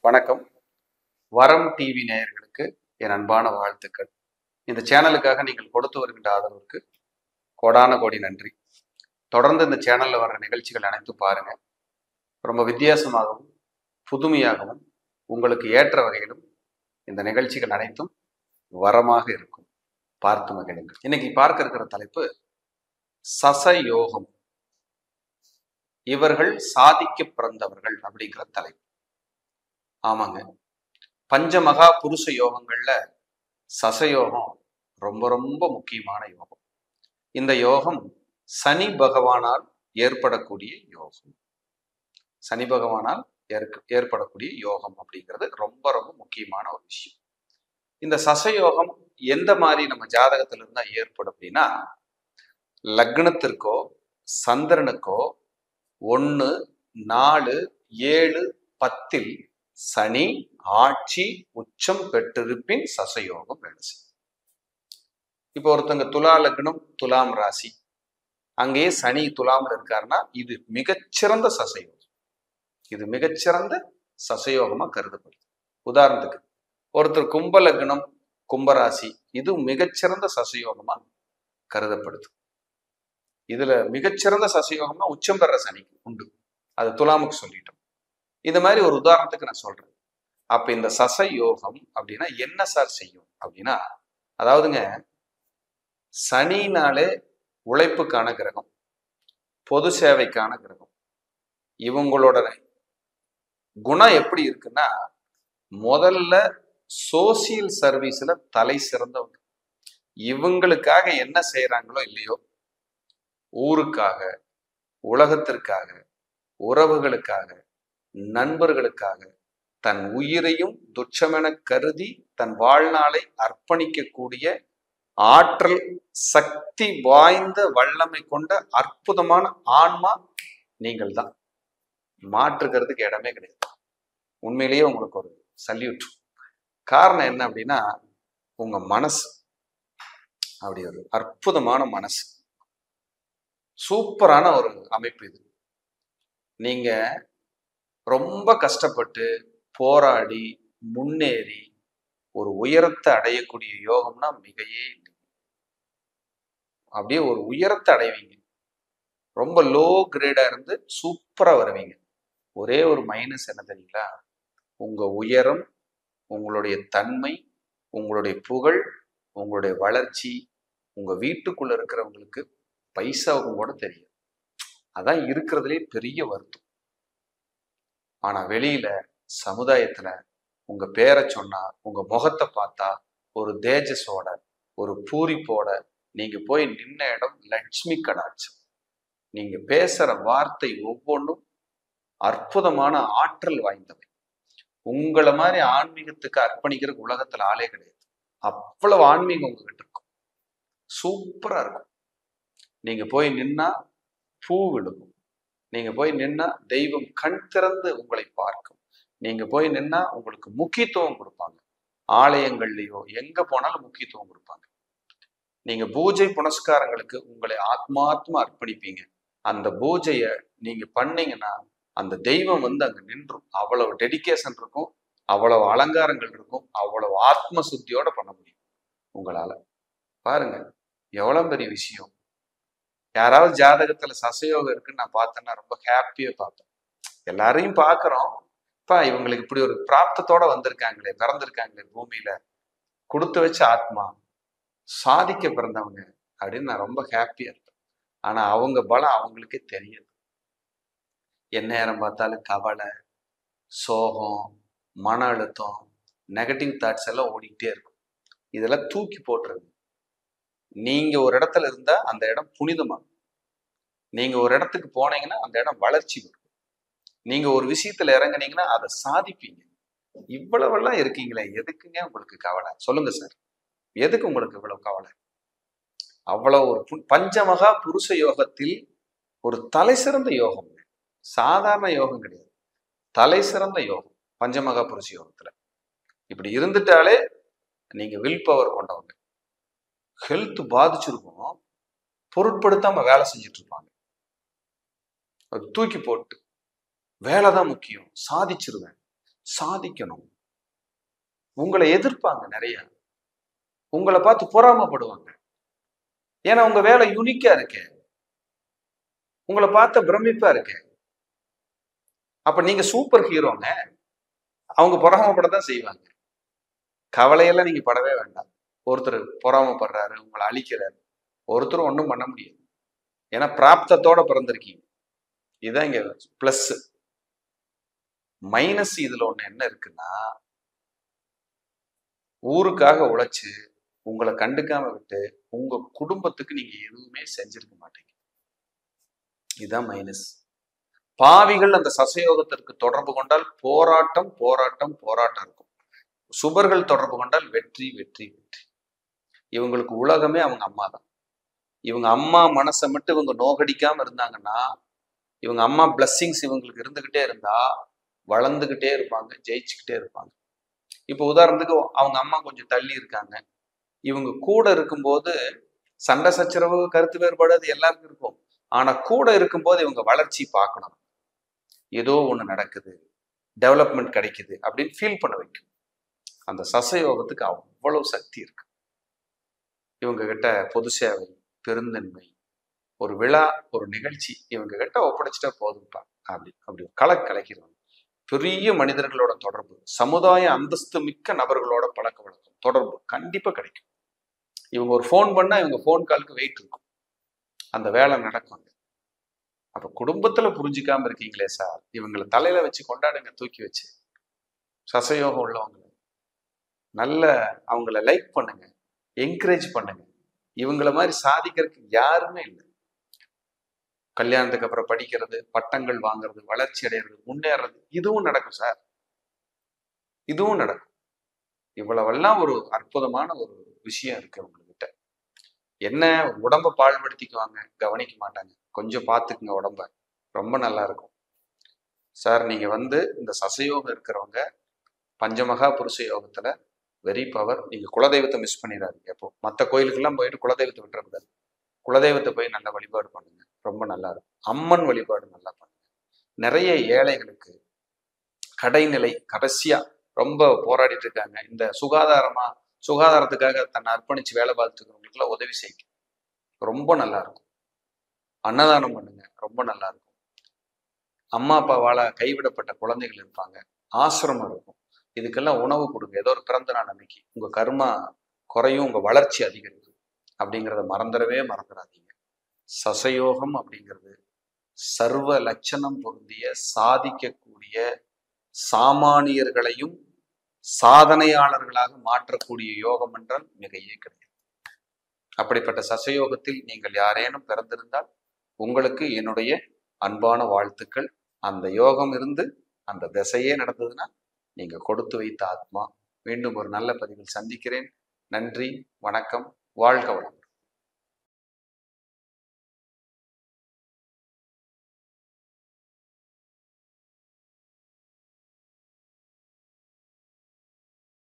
வணக்கம் வரம் டிவி நேயர்களுக்கு என் அன்பான வாழ்த்துக்கள் இந்த சேனலுக்காக நீங்கள் கொடுத்து வருகின்ற ஆதரவுக்கு கோடான கோடி நன்றி தொடர்ந்து இந்த சேனல்ல வர்ற நிகழ்ச்சிகள் அனைத்தும் பாருங்க ரொம்ப வித்தியாசமாகவும் புதுமையாகவும் உங்களுக்கு ஏற்ற வகையிலும் இந்த நிகழ்ச்சிகள் அனைத்தும் வரமாக இருக்கும் பார்த்து மகிழுங்கள் இன்னைக்கு பார்க்க இருக்கிற தலைப்பு சசயோகம் இவர்கள் சாதிக்க பிறந்தவர்கள் அப்படிங்கிற தலைப்பு ஆமாங்க பஞ்சமகா புருஷ யோகங்கள்ல சசயோகம் ரொம்ப ரொம்ப முக்கியமான யோகம் இந்த யோகம் சனி பகவானால் ஏற்படக்கூடிய யோகம் சனி பகவானால் ஏற்க- ஏற்படக்கூடிய யோகம் அப்படிங்கிறது ரொம்ப ரொம்ப முக்கியமான ஒரு விஷயம் இந்த சசயோகம் எந்த மாதிரி நம்ம ஜாதகத்துல இருந்தா ஏற்படும் அப்படின்னா லக்னத்திற்கோ சந்திரனுக்கோ ஒன்று நாலு ஏழு பத்தில் சனி ஆட்சி உச்சம் பெற்றிருப்பின் சசயோகம் வேலை செய்யும் இப்போ ஒருத்தங்க துலா லக்னம் துலாம் ராசி அங்கேயே சனி துலாம்ல இருக்காருன்னா இது மிகச்சிறந்த சசயோகம் இது மிகச்சிறந்த சசயோகமா கருதப்படுது உதாரணத்துக்கு ஒருத்தர் கும்ப லக்னம் கும்பராசி இது மிகச்சிறந்த சசயோகமா கருதப்படுது இதுல மிகச்சிறந்த சசயோகம்னா உச்சம் பெற சனிக்கு உண்டு அது துலாமுக்கு சொல்லிட்டோம் இது மாதிரி ஒரு உதாரணத்துக்கு நான் சொல்றேன் அப்ப இந்த சச யோகம் அப்படின்னா என்ன சார் செய்யும் அப்படின்னா அதாவதுங்க சனினாலே உழைப்புக்கான கிரகம் பொது சேவைக்கான கிரகம் இவங்களோட குணம் எப்படி இருக்குன்னா முதல்ல சோசியல் சர்வீஸ்ல தலை சிறந்தவங்க இவங்களுக்காக என்ன செய்யறாங்களோ இல்லையோ ஊருக்காக உலகத்திற்காக உறவுகளுக்காக நண்பர்களுக்காக தன் உயிரையும் துச்சமென கருதி தன் வாழ்நாளை அர்ப்பணிக்கக்கூடிய ஆற்றல் சக்தி வாய்ந்த வல்லமை கொண்ட அற்புதமான ஆன்மா நீங்கள் தான் மாற்றுக்கிறதுக்கு இடமே கிடையாது உண்மையிலேயே உங்களுக்கு ஒரு சல்யூட் காரணம் என்ன அப்படின்னா உங்க மனசு அப்படி ஒரு அற்புதமான மனசு சூப்பரான ஒரு அமைப்பு இது நீங்க ரொம்ப கஷ்டப்பட்டு போராடி முன்னேறி ஒரு உயரத்தை அடையக்கூடிய யோகம்னா மிகையே இல்லை அப்படியே ஒரு உயரத்தை அடைவீங்க ரொம்ப லோ கிரேடா இருந்து சூப்பரா வருவீங்க ஒரே ஒரு மைனஸ் என்ன தெரியுங்களா உங்க உயரம் உங்களுடைய தன்மை உங்களுடைய புகழ் உங்களுடைய வளர்ச்சி உங்க வீட்டுக்குள்ள இருக்கிறவங்களுக்கு பைசாவுக்கும் கூட தெரியும் அதான் இருக்கிறதுலே பெரிய வருத்தம் ஆனா வெளியில சமுதாயத்துல உங்க பேரை சொன்னா உங்க முகத்தை பார்த்தா ஒரு தேஜஸோட ஒரு பூரிப்போட நீங்க போய் நின்ன இடம் லட்சுமி கடாட்சம் நீங்க பேசுற வார்த்தை ஒவ்வொன்றும் அற்புதமான ஆற்றல் வாய்ந்தவை உங்களை மாதிரி ஆன்மீகத்துக்கு அர்ப்பணிக்கிறதுக்கு உலகத்துல ஆளே கிடையாது அவ்வளவு ஆன்மீகம் உங்ககிட்ட இருக்கும் சூப்பரா இருக்கும் நீங்க போய் நின்னா பூ விழுகும் நீங்க போய் நின்னா தெய்வம் கண் திறந்து உங்களை பார்க்கும் நீங்க போய் நின்னா உங்களுக்கு முக்கியத்துவம் கொடுப்பாங்க ஆலயங்கள்லயோ எங்க போனாலும் முக்கியத்துவம் கொடுப்பாங்க நீங்க பூஜை புனஸ்காரங்களுக்கு உங்களை ஆத்மாத்மா அர்ப்பணிப்பீங்க அந்த பூஜைய நீங்க பண்ணீங்கன்னா அந்த தெய்வம் வந்து அங்க நின்றும் அவ்வளவு டெடிகேஷன் இருக்கும் அவ்வளவு அலங்காரங்கள் இருக்கும் அவ்வளவு ஆத்ம சுத்தியோட பண்ண முடியும் உங்களால பாருங்க எவ்வளவு பெரிய விஷயம் யாராவது ஜாதகத்துல சசயோகம் இருக்குன்னு நான் பார்த்தேன்னா ரொம்ப ஹாப்பியா பார்ப்பேன் எல்லாரையும் பார்க்கறோம் பா இவங்களுக்கு இப்படி ஒரு பிராப்தத்தோட வந்திருக்காங்களே பிறந்திருக்காங்களே பூமியில கொடுத்து வச்ச ஆத்மா சாதிக்க பிறந்தவங்க அப்படின்னு நான் ரொம்ப ஹாப்பியா இருப்பேன் ஆனா அவங்க பலம் அவங்களுக்கே தெரியாது என் நேரம் பார்த்தாலும் கவலை சோகம் மன அழுத்தம் நெகட்டிவ் தாட்ஸ் எல்லாம் ஓடிக்கிட்டே இருக்கும் இதெல்லாம் தூக்கி போட்டுருங்க நீங்க ஒரு இடத்துல இருந்தா அந்த இடம் புனிதமாகும் நீங்க ஒரு இடத்துக்கு போனீங்கன்னா அந்த இடம் வளர்ச்சி வரும் நீங்க ஒரு விஷயத்துல இறங்குனீங்கன்னா அதை சாதிப்பீங்க இவ்வளவெல்லாம் இருக்கீங்களே எதுக்குங்க உங்களுக்கு கவலை சொல்லுங்க சார் எதுக்கு உங்களுக்கு இவ்வளவு கவலை அவ்வளவு ஒரு பு- பஞ்சமகா புருஷ யோகத்தில் ஒரு தலை சிறந்த யோகம் சாதாரண யோகம் கிடையாது தலை சிறந்த யோகம் பஞ்சமகா புருஷ யோகத்துல இப்படி இருந்துட்டாலே நீங்க வில் பவர் கொண்டவங்க ஹெல்த் பாதிச்சிருக்கும் பொருட்படுத்தாம வேலை செஞ்சுட்டு இருப்பாங்க அது தூக்கி போட்டு வேலை தான் முக்கியம் சாதிச்சிருவேன் சாதிக்கணும் உங்களை எதிர்ப்பாங்க நிறைய உங்களை பார்த்து பொறாமப்படுவாங்க ஏன்னா உங்க வேலை யூனிக்கா இருக்கு உங்களை பார்த்த பிரமிப்பா இருக்கு அப்ப நீங்க சூப்பர் ஹீரோங்க அவங்க பொறாமப்பட தான் செய்வாங்க கவலையெல்லாம் நீங்க படவே வேண்டாம் ஒருத்தர் பொறாமப்படுறாரு உங்களை அழிக்கிறாரு ஒருத்தரும் ஒன்றும் பண்ண முடியாது ஏன்னா பிராப்தத்தோட பிறந்திருக்கீங்க இதுதான் இங்க பிளஸ் மைனஸ் இதுல ஒண்ணு என்ன இருக்குன்னா ஊருக்காக உழைச்சு உங்களை கண்டுக்காம விட்டு உங்க குடும்பத்துக்கு நீங்க எதுவுமே செஞ்சிருக்க மாட்டீங்க இதுதான் மைனஸ் பாவிகள் அந்த சசயோகத்திற்கு தொடர்பு கொண்டால் போராட்டம் போராட்டம் போராட்டம் இருக்கும் சுபர்கள் தொடர்பு கொண்டால் வெற்றி வெற்றி வெற்றி இவங்களுக்கு உலகமே அவங்க அம்மா தான் இவங்க அம்மா மனசை மட்டும் இவங்க நோகடிக்காம இருந்தாங்கன்னா இவங்க அம்மா பிளஸ்ஸிங்ஸ் இவங்களுக்கு இருந்துகிட்டே இருந்தா வளர்ந்துகிட்டே இருப்பாங்க ஜெயிச்சுக்கிட்டே இருப்பாங்க இப்போ உதாரணத்துக்கு அவங்க அம்மா கொஞ்சம் தள்ளி இருக்காங்க இவங்க கூட இருக்கும்போது சண்டை சச்சரவு கருத்து வேறுபாடு அது எல்லாருக்கும் இருக்கும் ஆனா கூட இருக்கும்போது இவங்க வளர்ச்சி பார்க்கணும் ஏதோ ஒண்ணு நடக்குது டெவலப்மெண்ட் கிடைக்குது அப்படின்னு ஃபீல் பண்ண வைக்கும் அந்த சசயோகத்துக்கு அவ்வளவு சக்தி இருக்கு இவங்க கிட்ட பொது சேவை பெருந்தன்மை ஒரு விழா ஒரு நிகழ்ச்சி இவங்க கிட்ட ஒப்படைச்சிட்டா போதும்ப்பா அப்படி அப்படி கலை கலைக்கிறவங்க பெரிய மனிதர்களோட தொடர்பு சமுதாய அந்தஸ்து மிக்க நபர்களோட பழக்க வழக்கம் தொடர்பு கண்டிப்பா கிடைக்கும் இவங்க ஒரு ஃபோன் பண்ணா இவங்க ஃபோன் காலுக்கு வெயிட் இருக்கும் அந்த வேலை நடக்கும் அப்ப குடும்பத்துல புரிஞ்சுக்காம இருக்கீங்களே சார் இவங்களை தலையில வச்சு கொண்டாடுங்க தூக்கி வச்சு சசயோகம் உள்ளவங்க நல்ல அவங்கள லைக் பண்ணுங்க என்கரேஜ் பண்ணுங்க இவங்கள மாதிரி சாதிக்கிறதுக்கு யாருமே இல்லை கல்யாணத்துக்கு அப்புறம் படிக்கிறது பட்டங்கள் வாங்குறது வளர்ச்சி அடைகிறது முன்னேறது இதுவும் நடக்கும் சார் இதுவும் நடக்கும் இவ்வளவெல்லாம் ஒரு அற்புதமான ஒரு விஷயம் இருக்கு உங்ககிட்ட என்ன உடம்ப பாழ்படுத்திக்குவாங்க கவனிக்க மாட்டாங்க கொஞ்சம் பார்த்துக்குங்க உடம்ப ரொம்ப நல்லா இருக்கும் சார் நீங்க வந்து இந்த சசயோகம் இருக்கிறவங்க பஞ்சமகா புருஷ யோகத்துல வெரி பவர் நீங்க குலதெய்வத்தை மிஸ் பண்ணிடாதீங்க எப்போ மற்ற கோயிலுக்கெல்லாம் போயிட்டு குலதெய்வத்தை விட்டுறக்கூடாது குலதெய்வத்தை போய் நல்லா வழிபாடு பண்ணுங்க ரொம்ப நல்லா இருக்கும் அம்மன் வழிபாடு நல்லா பண்ணுங்க நிறைய ஏழைகளுக்கு கடைநிலை கடைசியா ரொம்ப போராடிட்டு இருக்காங்க இந்த சுகாதாரமா சுகாதாரத்துக்காக தன்னை அர்ப்பணிச்சு வேலை பார்த்துக்கிறவங்களுக்குலாம் உதவி செய்யுங்க ரொம்ப நல்லா இருக்கும் அன்னதானம் பண்ணுங்க ரொம்ப நல்லா இருக்கும் அம்மா அப்பாவால கைவிடப்பட்ட குழந்தைகள் இருப்பாங்க ஆசிரமம் இருக்கும் இதுக்கெல்லாம் உணவு கொடுங்க ஏதோ ஒரு பிறந்த நாள் அன்னைக்கு உங்க கர்மா குறையும் உங்க வளர்ச்சி அதிகரிக்கும் அப்படிங்கிறத மறந்துடவே மறந்துடாதீங்க சசயோகம் அப்படிங்கிறது சர்வ லட்சணம் பொருந்திய சாதிக்கக்கூடிய சாமானியர்களையும் சாதனையாளர்களாக மாற்றக்கூடிய யோகம் என்றால் மிகையே கிடையாது அப்படிப்பட்ட சசயோகத்தில் நீங்கள் யாரேனும் பிறந்திருந்தால் உங்களுக்கு என்னுடைய அன்பான வாழ்த்துக்கள் அந்த யோகம் இருந்து அந்த திசையே நடந்ததுன்னா நீங்க கொடுத்து வைத்த ஆத்மா மீண்டும் ஒரு நல்ல பதிவில் சந்திக்கிறேன் நன்றி வணக்கம் வாழ்க வளம்